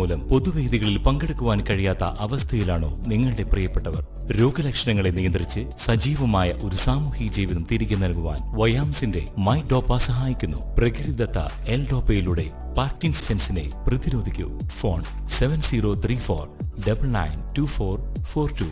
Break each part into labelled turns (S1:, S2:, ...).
S1: മൂലം പൊതുവേദികളിൽ പങ്കെടുക്കുവാൻ കഴിയാത്ത അവസ്ഥയിലാണോ നിങ്ങളുടെ പ്രിയപ്പെട്ടവർ രോഗലക്ഷണങ്ങളെ നിയന്ത്രിച്ച് സജീവമായ ഒരു സാമൂഹിക ജീവിതം തിരികെ നൽകുവാൻ വയാംസിന്റെ മൈ ഡോപ്പ സഹായിക്കുന്നു പ്രകൃതിദത്ത എൽ ഡോപ്പയിലൂടെ പാർക്കിൻസൺസിനെ പ്രതിരോധിക്കൂ phone seven zero three four double nine two four four two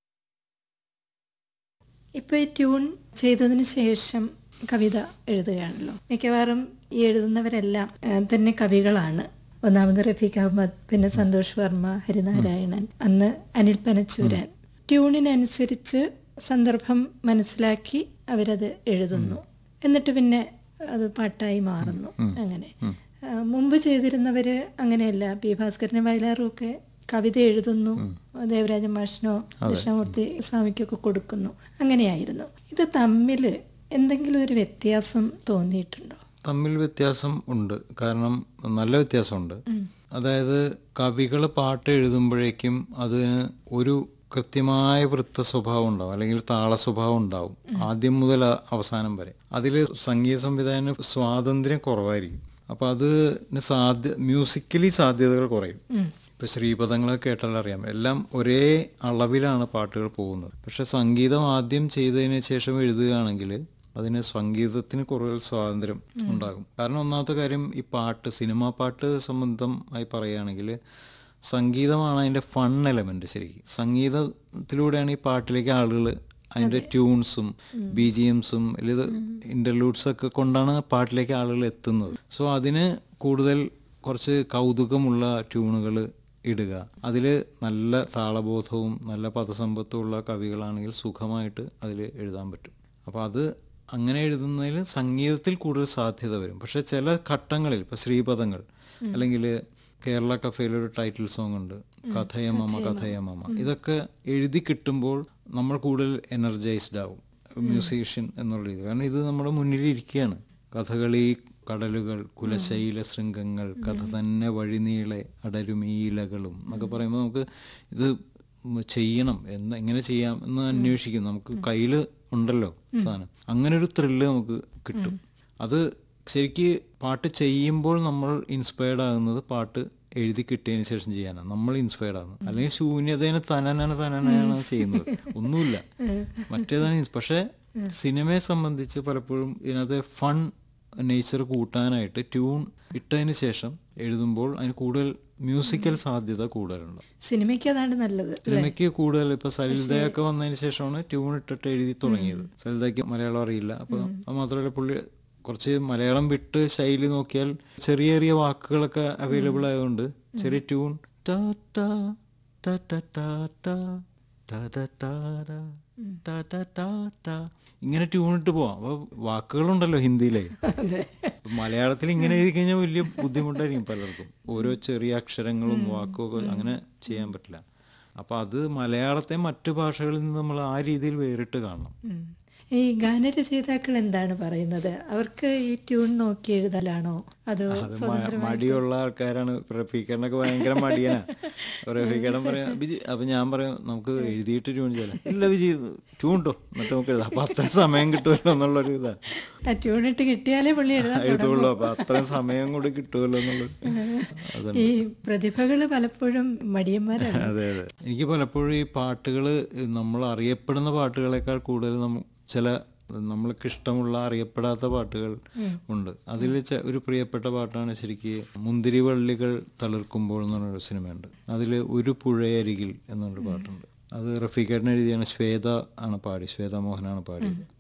S2: ഇപ്പോൾ ഈ ട്യൂൺ ചെയ്തതിന് ശേഷം കവിത എഴുതുകയാണല്ലോ മിക്കവാറും ഈ എഴുതുന്നവരെല്ലാം ആ, തന്നെ കവികളാണ് ഒന്നാമത് റഫീഖ് അഹമ്മദ് പിന്നെ സന്തോഷ് വർമ്മ ഹരിനാരായണൻ അന്ന് അനിൽ പനച്ചൂരൻ ട്യൂണിനനുസരിച്ച് സന്ദർഭം മനസ്സിലാക്കി അവരത് എഴുതുന്നു എന്നിട്ട് പിന്നെ അത് പാട്ടായി മാറുന്നു അങ്ങനെ ആ, മുമ്പ് ചെയ്തിരുന്നവര് അങ്ങനെയല്ല പി ഭാസ്കരനും വയലാറും ഒക്കെ കവിത എഴുതുന്നു ദേവരാജ മാഷിനോ ദക്ഷിണമൂർത്തി സ്വാമിക്കൊക്കെ കൊടുക്കുന്നു അങ്ങനെയായിരുന്നു ഇത് തമ്മിൽ എന്തെങ്കിലും ഒരു വ്യത്യാസം തോന്നിയിട്ടുണ്ടോ
S3: തമ്മിൽ വ്യത്യാസം ഉണ്ട് കാരണം നല്ല വ്യത്യാസമുണ്ട് അതായത് കവികൾ പാട്ട് എഴുതുമ്പോഴേക്കും അതിന് ഒരു കൃത്യമായ വൃത്ത സ്വഭാവം ഉണ്ടാവും അല്ലെങ്കിൽ താള സ്വഭാവം ഉണ്ടാവും ആദ്യം മുതൽ അ- അവസാനം വരെ അതിൽ സംഗീത സംവിധാന സ്വാതന്ത്ര്യം കുറവായിരിക്കും അപ്പൊ അതിന് സാധ്യ മ്യൂസിക്കലി സാധ്യതകൾ കുറയും ഇപ്പൊ ശ്രീപദങ്ങളൊക്കെ കേട്ടാൽ അറിയാം എല്ലാം ഒരേ അളവിലാണ് പാട്ടുകൾ പോകുന്നത് പക്ഷെ സംഗീതം ആദ്യം ചെയ്തതിന് ശേഷം എഴുതുകയാണെങ്കിൽ അതിന് സംഗീതത്തിന് കൂടുതൽ സ്വാതന്ത്ര്യം ഉണ്ടാകും കാരണം ഒന്നാമത്തെ കാര്യം ഈ പാട്ട് സിനിമാ പാട്ട് സംബന്ധമായി പറയുകയാണെങ്കിൽ സംഗീതമാണ് അതിൻ്റെ ഫൺ എലമെന്റ് ശരിക്കും സംഗീതത്തിലൂടെയാണ് ഈ പാട്ടിലേക്ക് ആളുകൾ അതിൻ്റെ ട്യൂൺസും ബി ജി എംസും ഇത് ഇൻ്റർലൂഡ്സ് ഒക്കെ കൊണ്ടാണ് പാട്ടിലേക്ക് ആളുകൾ എത്തുന്നത് സോ അതിന് കൂടുതൽ കുറച്ച് കൗതുകമുള്ള ട്യൂണുകൾ ഇടുക അതിൽ നല്ല താളബോധവും നല്ല പദസമ്പത്തും ഉള്ള കവികളാണെങ്കിൽ സുഖമായിട്ട് അതിൽ എഴുതാൻ പറ്റും അപ്പോൾ അത് അങ്ങനെ എഴുതുന്നതിൽ സംഗീതത്തിൽ കൂടുതൽ സാധ്യത വരും പക്ഷെ ചില ഘട്ടങ്ങളിൽ ഇപ്പോൾ ശ്രീപദങ്ങൾ അല്ലെങ്കിൽ കേരള കഫേയിലൊരു ടൈറ്റിൽ സോങ് ഉണ്ട് കഥയമമ്മ കഥയമമ്മ ഇതൊക്കെ എഴുതി കിട്ടുമ്പോൾ നമ്മൾ കൂടുതൽ എനർജൈസ്ഡ് ആവും മ്യൂസീഷ്യൻ എന്നുള്ള രീതി കാരണം ഇത് നമ്മുടെ മുന്നിൽ ഇരിക്കുകയാണ് കഥകളി കടലുകൾ കുലശൈല ശൃംഗങ്ങൾ കഥ തന്നെ വഴിനീളെ അടരുമീലകളും എന്നൊക്കെ പറയുമ്പോൾ നമുക്ക് ഇത് ഉം ചെയ്യണം എന്ന് എങ്ങനെ ചെയ്യാം എന്ന് അന്വേഷിക്കും നമുക്ക് കയ്യിൽ ഉണ്ടല്ലോ സാധനം അങ്ങനെ ഒരു ത്രില്ല് നമുക്ക് കിട്ടും അത് ശരിക്ക് പാട്ട് ചെയ്യുമ്പോൾ നമ്മൾ ഇൻസ്പയർഡ് ആകുന്നത് പാട്ട് എഴുതി കിട്ടിയതിന് ശേഷം ചെയ്യാനാണ് നമ്മൾ ഇൻസ്പയർഡ് ആകുന്നത് അല്ലെങ്കിൽ ശൂന്യതേനെ തനനന തനനയാണ് ചെയ്യുന്നത് ഒന്നുമില്ല മറ്റേതാണ് ins- പക്ഷേ സിനിമയെ സംബന്ധിച്ച് പലപ്പോഴും ഇതിനകത്ത് ഫൺ നേച്ചർ കൂട്ടാനായിട്ട് ട്യൂൺ ഇട്ടതിന് ശേഷം എഴുതുമ്പോൾ അതിന് കൂടുതൽ മ്യൂസിക്കൽ സാധ്യത കൂടുതലുണ്ട്
S2: സിനിമയ്ക്ക് അതാണ് നല്ലത്
S3: സിനിമയ്ക്ക് കൂടുതൽ ഇപ്പൊ സലിതയൊക്കെ വന്നതിന് ശേഷമാണ് ട്യൂൺ ഇട്ടിട്ട് എഴുതി തുടങ്ങിയത് സലിതയ്ക്ക് മലയാളം അറിയില്ല അപ്പൊ അത് മാത്രമല്ല പുള്ളി കുറച്ച് മലയാളം വിട്ട് ശൈലി നോക്കിയാൽ ചെറിയ ചെറിയ വാക്കുകളൊക്കെ അവൈലബിൾ ആയതുകൊണ്ട് ചെറിയ ട്യൂൺ ടാ ടാ ടാ ടാ ടാ ടാ ടാ ടാ ടാ ടാ ടാ ടാ ടാ ടാ ഇങ്ങനെ ട്യൂൺ ഇട്ട് പോവാം അപ്പൊ വാക്കുകളുണ്ടല്ലോ ഹിന്ദിയിലെ മലയാളത്തിൽ ഇങ്ങനെ എഴുതി കഴിഞ്ഞാൽ വലിയ ബുദ്ധിമുട്ടായിരിക്കും പലർക്കും ഓരോ ചെറിയ അക്ഷരങ്ങളും വാക്കും ഒക്കെ അങ്ങനെ ചെയ്യാൻ പറ്റില്ല അപ്പൊ അത് മലയാളത്തെ മറ്റു ഭാഷകളിൽ നിന്ന് നമ്മൾ ആ രീതിയിൽ വേറിട്ട് കാണണം
S2: ഉം. ഈ ഗാനരചയിതാക്കൾ എന്താണ് പറയുന്നത് അവർക്ക് ഈ ട്യൂൺ നോക്കി എഴുതലാണോ അതോ
S3: അത് മ- മടിയുള്ള ആൾക്കാരാണ് റഫീഖേടനൊക്കെ ഭയങ്കര മടിയാണ് റഫീഖേടൻ പറയാം ബിജി അപ്പൊ ഞാൻ പറയാം നമുക്ക് എഴുതിയിട്ട് ട്യൂൺ ചെയ്യാം ഇല്ല ബിജി ട്യൂൺ ഇട്ടോ എന്നിട്ട് നമുക്ക് എഴുതാം അപ്പൊ അത്ര സമയം കിട്ടുമല്ലോ എന്നുള്ളൊരു ഇതാ
S2: ആ ട്യൂൺ ഇട്ട് കിട്ടിയാലേ പുള്ളി എഴുതാൻ
S3: എഴുതുള്ളൂ അപ്പൊ അത്രയും സമയം കൂടി കിട്ടുമല്ലോ എന്നുള്ളത് അതുണ്ട്
S2: ഈ പ്രതിഭകൾ പലപ്പോഴും മടിയന്മാരാണ്
S3: അതെ അതെ എനിക്ക് പലപ്പോഴും ഈ പാട്ടുകൾ നമ്മൾ അറിയപ്പെടുന്ന പാട്ടുകളെക്കാൾ കൂടുതൽ നമ്മ ചില നമ്മൾക്ക് ഇഷ്ടമുള്ള അറിയപ്പെടാത്ത പാട്ടുകൾ ഉണ്ട് അതിൽ ഒരു പ്രിയപ്പെട്ട പാട്ടാണ് ശരിക്ക് മുന്തിരി വള്ളികൾ തളിർക്കുമ്പോൾ എന്ന് പറഞ്ഞൊരു സിനിമയുണ്ട് അതിൽ ഒരു പുഴയരികിൽ എന്നൊരു പാട്ടുണ്ട് അത് റഫീഖേട്ടൻ എഴുതിയാണ് ശ്വേത ആണ് പാടി ശ്വേത മോഹനാണ് പാടിയത്